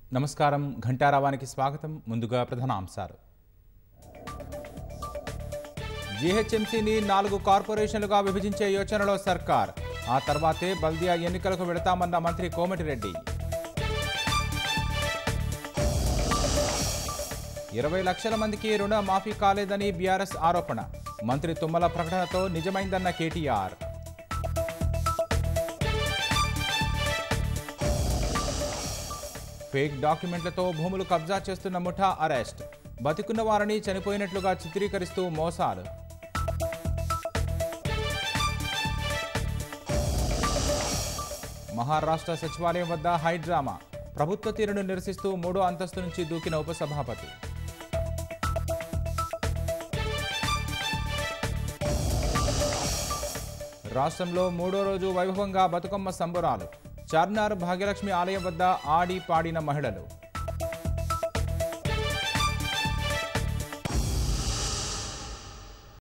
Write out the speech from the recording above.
నమస్కారం ఘంటారావానికి స్వాగతం ముందుగా ప్రధాన అంశాలు జీహెచ్ఎంసీని నాలుగు కార్పొరేషన్లుగా విభజించే యోచనలో సర్కార్ ఆ తర్వాతే బల్దియా ఎన్నికలకు వెళతామన్న మంత్రి కోమటిరెడ్డి ఇరవై లక్షల మందికి రుణ మాఫీ కాలేదని బీఆర్ఎస్ ఆరోపణ మంత్రి తుమ్మల ప్రకటనతో నిజమైందన్న కేటీఆర్ ఫేక్ డాక్యుమెంట్లతో భూములు కబ్జా చేస్తున్న ముఠా అరెస్ట్ బతికున్న వారిని చనిపోయినట్లుగా చిత్రీకరిస్తూ మోసాలు మహారాష్ట్ర సచివాలయం వద్ద హైడ్రామా ప్రభుత్వ తీరును నిరసిస్తూ మూడో అంతస్తు నుంచి దూకిన ఉపసభాపతి రాష్ట్రంలో మూడో రోజు వైభవంగా బతుకమ్మ సంబరాలు చార్మినార్ భాగ్యలక్ష్మి ఆలయం వద్ద ఆడి పాడిన మహిళలు